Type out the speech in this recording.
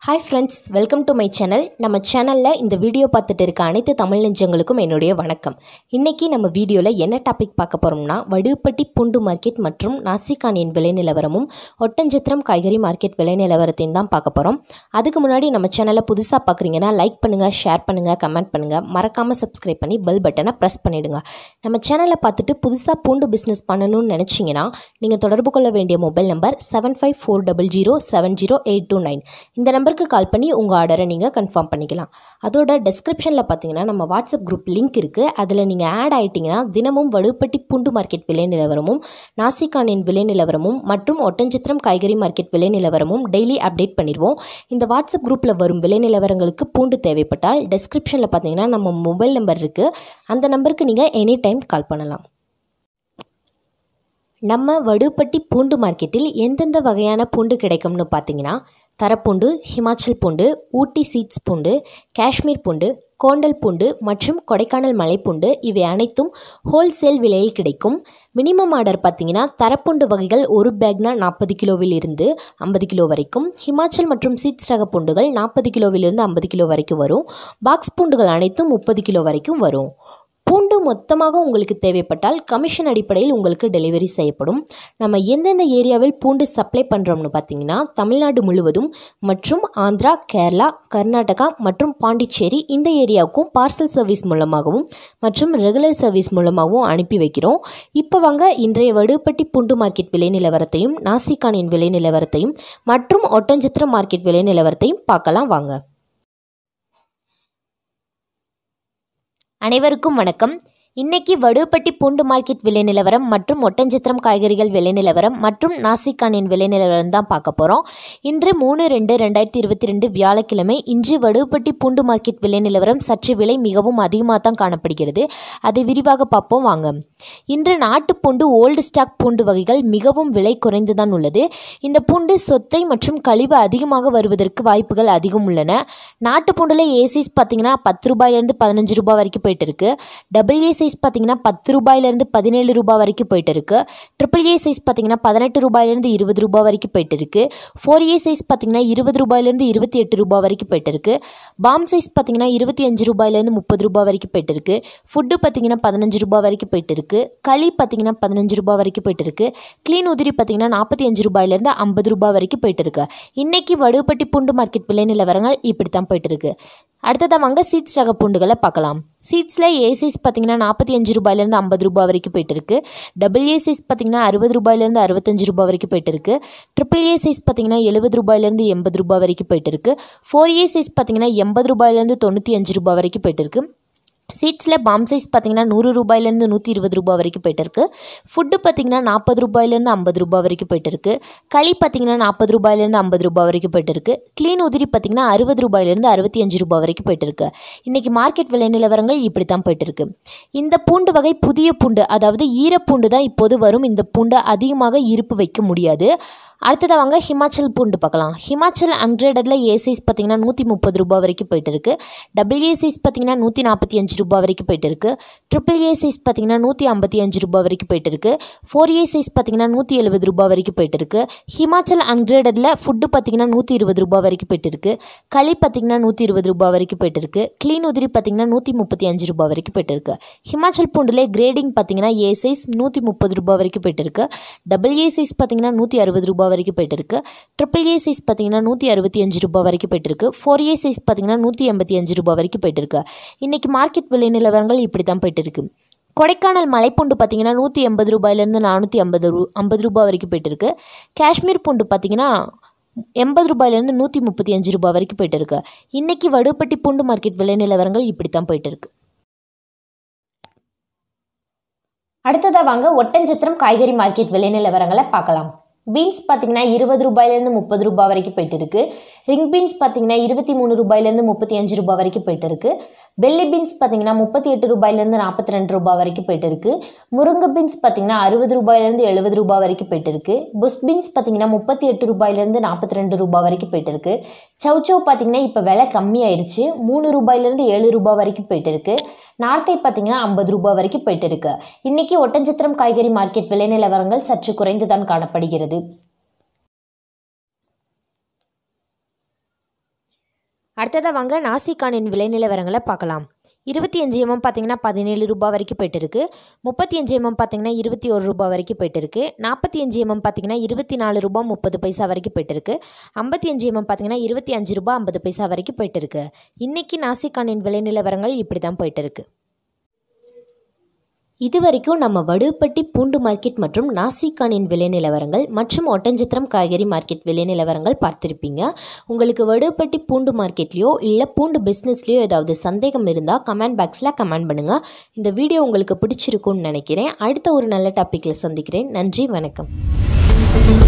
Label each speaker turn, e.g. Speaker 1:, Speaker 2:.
Speaker 1: hi friends welcome to my channel நம்ம சேனலில் இந்த வீடியோ பார்த்துட்டு இருக்க அனைத்து தமிழ் நெஞ்சங்களுக்கும் என்னுடைய வணக்கம் இன்றைக்கி நம்ம வீடியோவில் என்ன டாபிக் பார்க்க போகிறோம்னா வடுப்பட்டி பூண்டு மார்க்கெட் மற்றும் நாசிகானியின் விலை நிலவரமும் ஒட்டஞ்சத்திரம் காய்கறி மார்க்கெட் விலை நிலவரத்தையும் தான் பார்க்க போகிறோம் அதுக்கு முன்னாடி நம்ம சேனலை புதுசாக பார்க்குறீங்கன்னா லைக் பண்ணுங்கள் ஷேர் பண்ணுங்கள் கமெண்ட் பண்ணுங்கள் மறக்காமல் சப்ஸ்கிரைப் பண்ணி பெல் பட்டனை ப்ரெஸ் பண்ணிவிடுங்க நம்ம சேனலை பார்த்துட்டு புதுசாக பூண்டு பிஸ்னஸ் பண்ணணும்னு நினச்சிங்கன்னா நீங்கள் தொடர்பு கொள்ள வேண்டிய mobile number seven five four double zero seven zero eight two nine இந்த நம்பருக்கு கால் பண்ணி உங்கள் ஆர்டரை நீங்கள் கன்ஃபார்ம் பண்ணிக்கலாம் அதோட டெஸ்கிரிப்ஷனில் பார்த்தீங்கன்னா நம்ம வாட்ஸ்அப் குரூப் லிங்க் இருக்குது அதில் நீங்கள் ஆட் ஆகிட்டிங்கன்னா தினமும் வடுப்பட்டி பூண்டு மார்க்கெட் விலை நிலவரமும் நாசிகானின் விலை நிலவரமும் மற்றும் ஒட்டஞ்சத்திரம் காய்கறி மார்க்கெட் விலை நிலவரமும் டெய்லி அப்டேட் பண்ணிடுவோம் இந்த வாட்ஸ்அப் குரூப்பில் வரும் விலை நிலவரங்களுக்கு பூண்டு தேவைப்பட்டால் டெஸ்கிரிப்ஷனில் பார்த்தீங்கன்னா நம்ம மொபைல் நம்பர் இருக்குது அந்த நம்பருக்கு நீங்கள் எனி டைம் கால் பண்ணலாம் நம்ம வடுப்பட்டி பூண்டு மார்க்கெட்டில் எந்தெந்த வகையான பூண்டு கிடைக்கும்னு பார்த்தீங்கன்னா தரப்பூண்டு ஹிமாச்சல் பூண்டு ஊட்டி சீட்ஸ் பூண்டு காஷ்மீர் பூண்டு கோண்டல் பூண்டு மற்றும் கொடைக்கானல் மலைப்பூண்டு இவை அனைத்தும் ஹோல்சேல் விலையில் கிடைக்கும் மினிமம் ஆர்டர் பார்த்தீங்கன்னா தரப்புண்டு வகைகள் ஒரு பேக்னா நாற்பது கிலோவில் இருந்து ஐம்பது கிலோ வரைக்கும் ஹிமாச்சல் மற்றும் சீட்ஸ் ரக பூண்டுகள் நாற்பது கிலோவிலிருந்து ஐம்பது கிலோ வரைக்கும் வரும் பாக்ஸ் பூண்டுகள் அனைத்தும் முப்பது கிலோ வரைக்கும் வரும் பூண்டு மொத்தமாக உங்களுக்கு தேவைப்பட்டால் கமிஷன் அடிப்படையில் உங்களுக்கு டெலிவரி செய்யப்படும் நம்ம எந்தெந்த ஏரியாவில் பூண்டு சப்ளை பண்ணுறோம்னு பார்த்தீங்கன்னா தமிழ்நாடு முழுவதும் மற்றும் ஆந்திரா கேரளா கர்நாடகா மற்றும் பாண்டிச்சேரி இந்த ஏரியாவுக்கும் பார்சல் சர்வீஸ் மூலமாகவும் மற்றும் ரெகுலர் சர்வீஸ் மூலமாகவும் அனுப்பி வைக்கிறோம் இப்போ வாங்க இன்றைய வடுப்பட்டி பூண்டு மார்க்கெட் விலை நிலவரத்தையும் நாசிகானின் விலை நிலவரத்தையும் மற்றும் ஒட்டஞ்சத்திரம் மார்க்கெட் விலை நிலவரத்தையும் பார்க்கலாம் வாங்க அனைவருக்கும் வணக்கம் இன்னைக்கு வடுப்பட்டி பூண்டு மார்க்கெட் விலை நிலவரம் மற்றும் ஒட்டஞ்சத்திரம் காய்கறிகள் விலை நிலவரம் மற்றும் நாசிக்கானின் விலை நிலவரம் தான் பார்க்க போகிறோம் இன்று மூணு ரெண்டு ரெண்டாயிரத்தி இருபத்தி ரெண்டு வியாழக்கிழமை இன்று வடுப்பட்டி பூண்டு மார்க்கெட் விலை நிலவரம் சற்று விலை மிகவும் அதிகமாக தான் காணப்படுகிறது அதை விரிவாக பார்ப்போம் வாங்க இன்று நாட்டு பூண்டு ஓல்டு ஸ்டாக் பூண்டு வகைகள் மிகவும் விலை குறைந்து தான் உள்ளது இந்த பூண்டு சொத்தை மற்றும் கழிவு அதிகமாக வருவதற்கு வாய்ப்புகள் அதிகம் உள்ளன நாட்டு பூண்டில் ஏ சைஸ் பார்த்தீங்கன்னா பத்து ரூபாயிலேருந்து பதினஞ்சு ரூபாய் வரைக்கும் போயிட்டு இருக்கு டபுள் ஏ சைஸ் பார்த்தீங்கன்னா பத்து ரூபாயிலேருந்து பதினேழு ரூபாய் வரைக்கும் போயிட்டு இருக்கு ட்ரிபிள் ஏ சைஸ் பார்த்தீங்கன்னா பதினெட்டு ரூபாயிலேருந்து இருபது ரூபாய் வரைக்கும் போயிட்டு இருக்கு ஃபோர் ஏ சைஸ் பார்த்தீங்கன்னா இருபது ரூபாயிலேருந்து இருபத்தி எட்டு ரூபாய் வரைக்கும் போயிட்டு இருக்கு பாம் சைஸ் பார்த்தீங்கன்னா இருபத்தி அஞ்சு ரூபாயிலேருந்து முப்பது ரூபாய் வரைக்கும் போயிட்டு இருக்கு ஃபுட்டு பார்த்தீங்கன்னா பதினஞ்சு ரூபாய் வரைக்கும் போயிட்டு இருக்கு களி பார்த்தீங்கன்னா பதினஞ்சு ரூபாய் வரைக்கும் போயிட்டு இருக்கு க்ளீன் உதிரி பார்த்தீங்கன்னா நாற்பத்தி அஞ்சு ரூபாயிலேருந்து ஐம்பது ரூபாய் வரைக்கும் போயிட்டு இருக்கு இன்னைக்கு வடுப்பட்டி பூண்டு மார்க்கெட் விலை நிலவரங்கள் இப்படி தான் போயிட்டு இருக்கு அடுத்ததாக வாங்க சீட்ஸ் ரக பூண்டுகளை பார்க்கலாம் சீட்ஸில் ஏ சைஸ் பார்த்தீங்கன்னா நாற்பத்தி அஞ்சு ரூபாயிலேருந்து ஐம்பது ரூபாய் வரைக்கும் போயிட்டு இருக்கு டபுள் ஏ சைஸ் பார்த்தீங்கன்னா அறுபது ரூபாயிலேருந்து அறுபத்தஞ்சு ரூபாய் வரைக்கும் போயிட்டு இருக்கு ட்ரிபிள் ஏ சைஸ் பார்த்தீங்கன்னா எழுபது ரூபாயிலேருந்து எண்பது ரூபாய் வரைக்கும் போயிட்டு இருக்கு ஃபோர் ஏ சைஸ் பார்த்தீங்கன்னா எண்பது ரூபாயிலேருந்து தொண்ணூற்றி அஞ்சு ரூபாய் வரைக்கும் போயிட்டு இருக்கு சீட்ஸில் பாம் சைஸ் பார்த்தீங்கன்னா நூறு ரூபாயிலேருந்து நூற்றி இருபது ரூபாய் வரைக்கும் போயிட்டு இருக்கு ஃபுட்டு பார்த்தீங்கன்னா நாற்பது ரூபாயிலேருந்து ஐம்பது ரூபாய் வரைக்கும் போயிட்டு இருக்கு களி பார்த்தீங்கன்னா நாற்பது ரூபாயிலேருந்து ஐம்பது ரூபாய் வரைக்கும் போயிட்டு இருக்கு க்ளீன் உதிரி பார்த்தீங்கன்னா அறுபது ரூபாயிலேருந்து அறுபத்தி அஞ்சு ரூபாய் வரைக்கும் போயிட்டு இருக்கு இன்றைக்கி மார்க்கெட் விலை நிலவரங்கள் இப்படி தான் போயிட்டு இருக்கு இந்த பூண்டு வகை புதிய பூண்டு அதாவது ஈரப்பூண்டு தான் இப்போது வரும் இந்த பூண்டை அதிகமாக இருப்பு வைக்க முடியாது அடுத்ததாக வாங்க ஹிமாச்சல் பூண்டு பார்க்கலாம் ஹிமாச்சல் அன்கிரேடடில் ஏ சைஸ் பார்த்தீங்கன்னா நூற்றி முப்பது ரூபாய் வரைக்கும் போயிட்டு இருக்கு டபுள் ஏ சைஸ் பார்த்தீங்கன்னா நூற்றி நாற்பத்தி அஞ்சு ரூபாய் வரைக்கும் போயிட்டு இருக்கு ட்ரிபிள் ஏ சைஸ் பார்த்தீங்கன்னா நூற்றி ஐம்பத்தி அஞ்சு ரூபாய் வரைக்கும் போயிட்டு இருக்கு ஃபோர் ஏ சைஸ் பார்த்தீங்கன்னா நூற்றி எழுபது ரூபாய் வரைக்கும் போயிட்டு இருக்கு ஹிமாச்சல் அன்கிரேடடில் ஃபுட்டு பார்த்தீங்கன்னா நூற்றி இருபது ரூபாய் வரைக்கும் போயிட்டு இருக்கு களி பார்த்தீங்கன்னா நூற்றி இருபது ரூபாய் வரைக்கும் போயிட்டு இருக்கு க்ளீன் உதிரி பார்த்தீங்கன்னா நூற்றி முப்பத்தி அஞ்சு ரூபாய் வரைக்கும் போயிட்டு இருக்கு ஹிமாச்சல் பூண்டிலே கிரேடிங் பார்த்தீங்கன்னா ஏ சைஸ் நூற்றி முப்பது ரூபாய் வரைக்கும் போயிட்டு இருக்கு டபுள் ஏ சைஸ் பார்த்தீங்கன்னா நூற்றி அறுபது ரூபாய் வரைக்கும் போயிட்டு இருக்கு ட்ரிபிள் ஏ சைஸ் பார்த்தீங்கன்னா நூற்றி அறுபத்தி அஞ்சு ரூபாய் வரைக்கும் போயிட்டு இருக்கு ஃபோர் ஏ சைஸ் பார்த்தீங்கன்னா நூற்றி எண்பத்தி அஞ்சு ரூபாய் வரைக்கும் போயிட்டு இருக்கு இன்னைக்கு மார்க்கெட் விலை நிலவரங்கள் இப்படி தான் போயிட்டு இருக்கு கொடைக்கானல் மலைப்பூண்டு பார்த்தீங்கன்னா நூற்றி எண்பது ரூபாயிலேருந்து நானூற்றி ஐம்பது ரூ ஐம்பது ரூபாய் வரைக்கும் போயிட்டு இருக்கு காஷ்மீர் பூண்டு பார்த்தீங்கன்னா எண்பது ரூபாயிலேருந்து நூற்றி முப்பத்தி அஞ்சு ரூபாய் வரைக்கும் போயிட்டு இருக்கு இன்னைக்கு வடுப்பட்டி பூண்டு மார்க்கெட் விலை நிலவரங்கள் இப்படி தான் போயிட்டு இருக்கு அடுத்ததாக வாங்க ஒட்டஞ்சத்திரம் காய்கறி மார்க்கெட் விலை நிலவரங்களை பார்க்கலாம் பீன்ஸ் பார்த்தீங்கன்னா இருபது ரூபாயிலேருந்து முப்பது ரூபாய் வரைக்கும் போயிட்டு இருக்கு ரிங் பீன்ஸ் பார்த்தீங்கன்னா இருபத்தி மூணு ரூபாயிலேருந்து முப்பத்தி அஞ்சு ரூபாய் வரைக்கும் போயிட்டு இருக்கு பெல்லி பீன்ஸ் பார்த்தீங்கன்னா முப்பத்தி எட்டு ரூபாயிலேருந்து நாற்பத்தி ரெண்டு ரூபாய் வரைக்கும் போயிட்டு இருக்கு முருங்கை பீன்ஸ் பார்த்தீங்கன்னா அறுபது ரூபாயிலேருந்து எழுபது ரூபாய் வரைக்கும் போயிட்டு இருக்கு புஷ் பீன்ஸ் பார்த்தீங்கன்னா முப்பத்தி எட்டு ரூபாயிலேருந்து நாற்பத்தி ரெண்டு ரூபாய் வரைக்கும் போயிட்டு இருக்கு சவுச்சவ் பார்த்தீங்கன்னா இப்போ விலை கம்மியாயிருச்சு மூணு ரூபாயிலேருந்து ஏழு ரூபாய் வரைக்கும் போயிட்டு இருக்கு நார்த்தை பார்த்தீங்கன்னா ஐம்பது ரூபாய் வரைக்கும் போயிட்டு இருக்கு இன்னைக்கு ஒட்டஞ்சத்திரம் காய்கறி மார்க்கெட் விலை நிலவரங்கள் சற்று குறைந்துதான் காணப்படுகிறது அடுத்ததாக வாங்க நாசிக்கானின் விலை நிலவரங்களை பார்க்கலாம் இருபத்தி அஞ்சு எம்எம் பார்த்தீங்கன்னா பதினேழு ரூபாய் வரைக்கும் போயிட்டு இருக்கு முப்பத்தி அஞ்சு எம்எம் பார்த்தீங்கன்னா இருபத்தி ஒரு ரூபாய் வரைக்கும் போயிட்டு இருக்கு நாற்பத்தி அஞ்சு எம்எம் பார்த்தீங்கன்னா இருபத்தி நாலு ரூபாய் முப்பது பைசா வரைக்கும் போயிட்டு இருக்கு ஐம்பத்தி அஞ்சு எம்எம் பார்த்தீங்கன்னா இருபத்தி அஞ்சு ரூபாய் ஐம்பது பைசா வரைக்கும் போயிட்டு இருக்கு இன்னைக்கு நாசிக்கானின் விலை நிலவரங்கள் இப்படி தான் போயிட்டு இருக்கு இது வரைக்கும் நம்ம வடுப்பட்டி பூண்டு மார்க்கெட் மற்றும் நாசிக்கானின் விலை நிலவரங்கள் மற்றும் ஒட்டஞ்சத்திரம் காய்கறி மார்க்கெட் விலை நிலவரங்கள் பார்த்துருப்பீங்க உங்களுக்கு வடுப்பட்டி பூண்டு மார்க்கெட்லேயோ இல்லை பூண்டு பிஸ்னஸ்லேயோ ஏதாவது சந்தேகம் இருந்தால் கமெண்ட் பாக்ஸில் கமெண்ட் பண்ணுங்கள் இந்த வீடியோ உங்களுக்கு பிடிச்சிருக்கும்னு நினைக்கிறேன் அடுத்த ஒரு நல்ல டாப்பிக்கில் சந்திக்கிறேன் நன்றி வணக்கம்